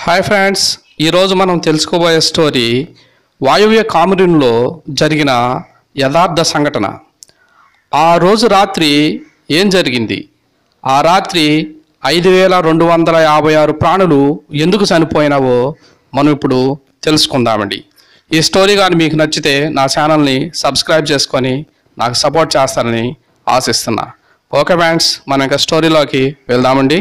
hi friends ఈరోజు మనం తెలుసుకోబోయే స్టోరీ వాయువ్య కామరూన్లో జరిగిన యథార్థ సంఘటన ఆ రోజు రాత్రి ఏం జరిగింది ఆ రాత్రి ఐదు వేల రెండు వందల యాభై ఆరు ప్రాణులు ఎందుకు చనిపోయినావో మనం ఇప్పుడు తెలుసుకుందామండి ఈ స్టోరీ కానీ మీకు నచ్చితే నా ఛానల్ని సబ్స్క్రైబ్ చేసుకొని నాకు సపోర్ట్ చేస్తారని ఆశిస్తున్నా ఓకే ఫ్రెండ్స్ మనం ఇంకా స్టోరీలోకి వెళ్దామండి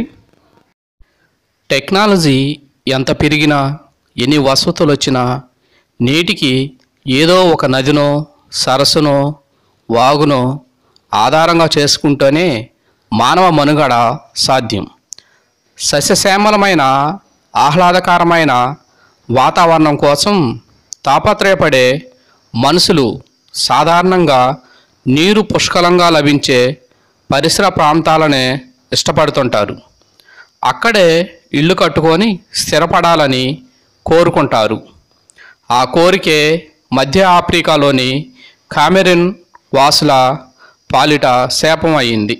టెక్నాలజీ ఎంత పెరిగినా ఎన్ని వసతులు వచ్చినా నేటికి ఏదో ఒక నదినో సరస్సునో వాగునో ఆధారంగా చేసుకుంటూనే మానవ మనుగడ సాధ్యం సస్యశ్యామలమైన ఆహ్లాదకరమైన వాతావరణం కోసం తాపత్రయపడే మనుషులు సాధారణంగా నీరు పుష్కలంగా లభించే పరిసర ప్రాంతాలనే ఇష్టపడుతుంటారు అక్కడే ఇల్లు కట్టుకొని స్థిరపడాలని కోరుకుంటారు ఆ కోరికే మధ్య ఆఫ్రికాలోని కామెరిన్ వాసుల పాలిట శాపం అయింది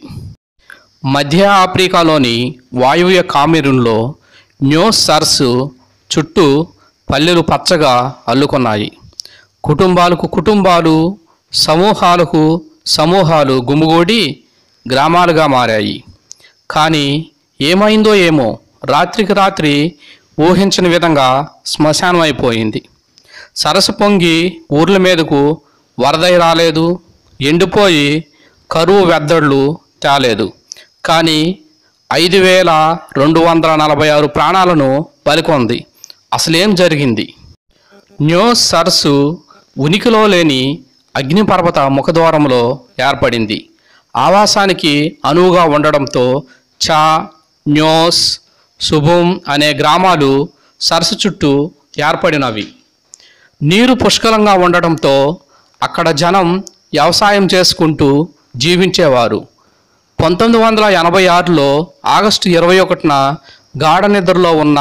మధ్య ఆఫ్రికాలోని వాయువ్య కామెరూన్లో న్యూ సర్స్ చుట్టూ పల్లెలు పచ్చగా అల్లుకున్నాయి కుటుంబాలకు కుటుంబాలు సమూహాలకు సమూహాలు గుమిగూడి గ్రామాలుగా మారాయి కానీ ఏమైందో ఏమో రాత్రికి రాత్రి ఊహించని విధంగా శ్మశానం అయిపోయింది సరస్సు పొంగి ఊర్ల మీదకు వరదై రాలేదు ఎండిపోయి కరువు వెద్దళ్ళు తేలేదు కానీ ఐదు వేల రెండు వందల నలభై ఆరు ప్రాణాలను బలికొంది అసలేం జరిగింది న్యూ సరస్సు ఉనికిలో లేని అగ్నిపర్వత ముఖద్వారంలో ఏర్పడింది ఆవాసానికి అనువుగా ఉండడంతో చా న్యోస్ శుభం అనే గ్రామాలు సరస్సు చుట్టూ ఏర్పడినవి నీరు పుష్కలంగా ఉండడంతో అక్కడ జనం వ్యవసాయం చేసుకుంటూ జీవించేవారు పంతొమ్మిది వందల ఎనభై ఆరులో ఆగస్టు ఇరవై ఒకటిన గాఢ నిద్రలో ఉన్న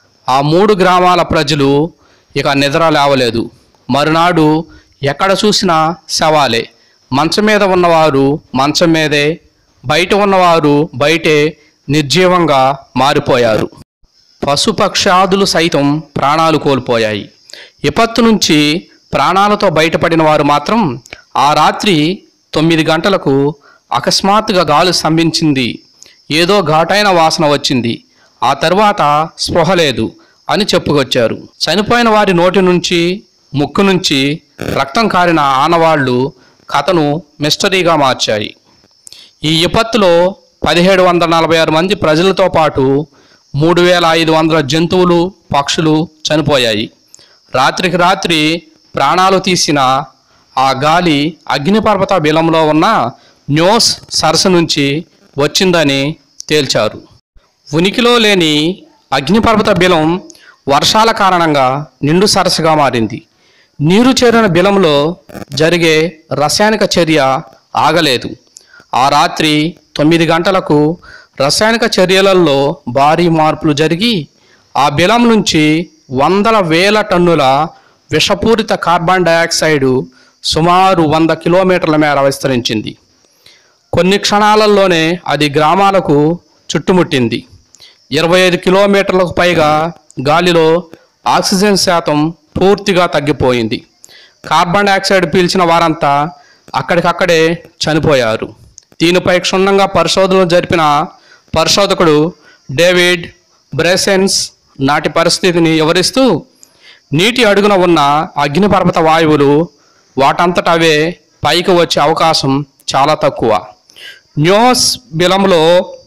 ఆ మూడు గ్రామాల ప్రజలు ఇక నిద్ర లేవలేదు మరునాడు ఎక్కడ చూసినా శవాలే మంచం మీద ఉన్నవారు మంచం మీదే బయట ఉన్నవారు బయటే నిర్జీవంగా మారిపోయారు పశుపక్షాదులు సైతం ప్రాణాలు కోల్పోయాయి విపత్తు నుంచి ప్రాణాలతో బయటపడిన వారు మాత్రం ఆ రాత్రి తొమ్మిది గంటలకు అకస్మాత్తుగా గాలి స్తంభించింది ఏదో ఘాటైన వాసన వచ్చింది ఆ తర్వాత స్పృహ లేదు అని చెప్పుకొచ్చారు చనిపోయిన వారి నోటి నుంచి ముక్కు నుంచి రక్తం కారిన ఆనవాళ్లు కథను మిస్టరీగా మార్చాయి ఈ విపత్తులో పదిహేడు వందల నలభై ఆరు మంది ప్రజలతో పాటు మూడు వేల ఐదు వందల జంతువులు పక్షులు చనిపోయాయి రాత్రికి రాత్రి ప్రాణాలు తీసిన ఆ గాలి అగ్నిపర్వత బిలంలో ఉన్న న్యోస్ సరస్సు నుంచి వచ్చిందని తేల్చారు ఉనికిలో లేని అగ్నిపర్వత బిలం వర్షాల కారణంగా నిండు సరస్సుగా మారింది నీరు చేరిన బిలంలో జరిగే రసాయనిక చర్య ఆగలేదు ఆ రాత్రి తొమ్మిది గంటలకు రసాయనిక చర్యలలో భారీ మార్పులు జరిగి ఆ బిలం నుంచి వందల వేల టన్నుల విషపూరిత కార్బన్ డయాక్సైడు సుమారు వంద కిలోమీటర్ల మేర విస్తరించింది కొన్ని క్షణాలలోనే అది గ్రామాలకు చుట్టుముట్టింది ఇరవై ఐదు కిలోమీటర్లకు పైగా గాలిలో ఆక్సిజన్ శాతం పూర్తిగా తగ్గిపోయింది కార్బన్ డయాక్సైడ్ పీల్చిన వారంతా అక్కడికక్కడే చనిపోయారు దీనిపై క్షుణ్ణంగా పరిశోధనలు జరిపిన పరిశోధకుడు డేవిడ్ బ్రెసెన్స్ నాటి పరిస్థితిని వివరిస్తూ నీటి అడుగున ఉన్న అగ్నిపర్వత వాయువులు వాటంతట అవే పైకి వచ్చే అవకాశం చాలా తక్కువ న్యూస్ బిలంలో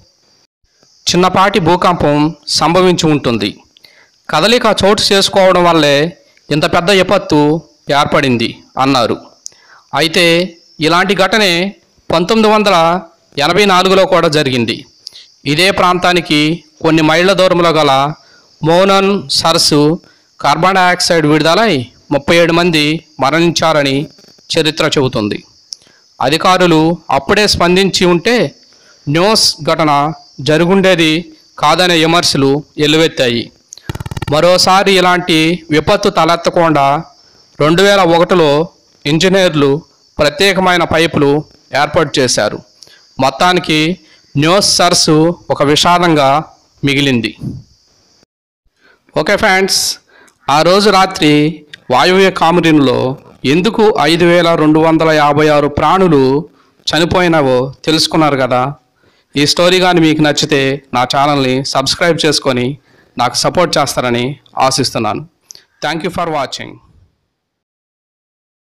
చిన్నపాటి భూకంపం సంభవించి ఉంటుంది కదలిక చోటు చేసుకోవడం వల్లే ఇంత పెద్ద విపత్తు ఏర్పడింది అన్నారు అయితే ఇలాంటి ఘటనే పంతొమ్మిది వందల ఎనభై నాలుగులో కూడా జరిగింది ఇదే ప్రాంతానికి కొన్ని మైళ్ళ దూరంలో గల మోనన్ సరస్సు కార్బన్ డయాక్సైడ్ విడుదలై ముప్పై ఏడు మంది మరణించారని చరిత్ర చెబుతుంది అధికారులు అప్పుడే స్పందించి ఉంటే న్యూస్ ఘటన జరుగుండేది కాదనే విమర్శలు ఎల్లువెత్తాయి మరోసారి ఇలాంటి విపత్తు తలెత్తకుండా రెండు వేల ఒకటిలో ఇంజనీర్లు ప్రత్యేకమైన పైపులు ఏర్పాటు చేశారు మొత్తానికి న్యూస్ సర్సు ఒక విషాదంగా మిగిలింది ఓకే ఫ్రెండ్స్ ఆ రోజు రాత్రి వాయువ్య కామరిన్లో ఎందుకు ఐదు వేల రెండు వందల యాభై ఆరు ప్రాణులు చనిపోయినావో తెలుసుకున్నారు కదా ఈ స్టోరీ కానీ మీకు నచ్చితే నా ఛానల్ని సబ్స్క్రైబ్ చేసుకొని నాకు సపోర్ట్ చేస్తారని ఆశిస్తున్నాను థ్యాంక్ యూ ఫర్ వాచింగ్